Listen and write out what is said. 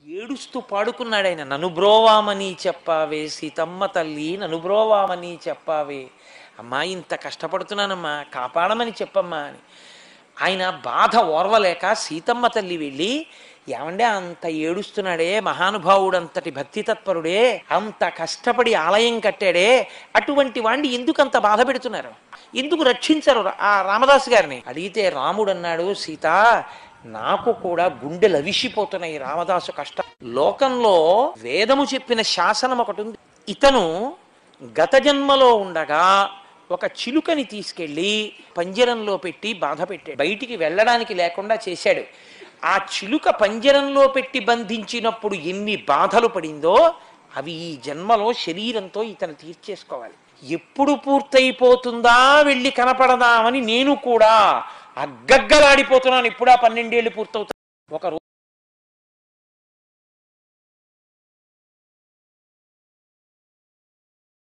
ఏడుస్తూ పాడుకున్నాడు ఆయన నన్ను బ్రోవామని చెప్పావే సీతమ్మ తల్లి నన్ను బ్రోవామని చెప్పావే అమ్మా ఇంత కష్టపడుతున్నానమ్మా కాపాడమని చెప్పమ్మా అని ఆయన బాధ ఓర్వలేక సీతమ్మ తల్లి వెళ్ళి ఏమండే అంత ఏడుస్తున్నాడే మహానుభావుడు అంతటి భక్తి తత్పరుడే అంత కష్టపడి ఆలయం కట్టాడే అటువంటి వాణ్ణి ఎందుకు అంత బాధ పెడుతున్నారు ఎందుకు రక్షించరు ఆ రామదాసు గారిని అడిగితే రాముడు అన్నాడు సీత నాకు కూడా గుండెలు అవిసిపోతున్నాయి రామదాసు కష్టం లోకంలో వేదము చెప్పిన శాసనం ఒకటి ఉంది ఇతను గత జన్మలో ఉండగా ఒక చిలుకని తీసుకెళ్ళి పంజరంలో పెట్టి బాధ పెట్టాడు బయటికి వెళ్ళడానికి లేకుండా చేశాడు ఆ చిలుక పంజరంలో పెట్టి బంధించినప్పుడు ఎన్ని బాధలు పడిందో అవి ఈ జన్మలో శరీరంతో ఇతను తీర్చేసుకోవాలి ఎప్పుడు పూర్తయిపోతుందా వెళ్ళి కనపడదామని నేను కూడా అగ్గగ్గలాడిపోతున్నాను ఇప్పుడు ఆ పన్నెండేళ్ళు పూర్తవుతా ఒక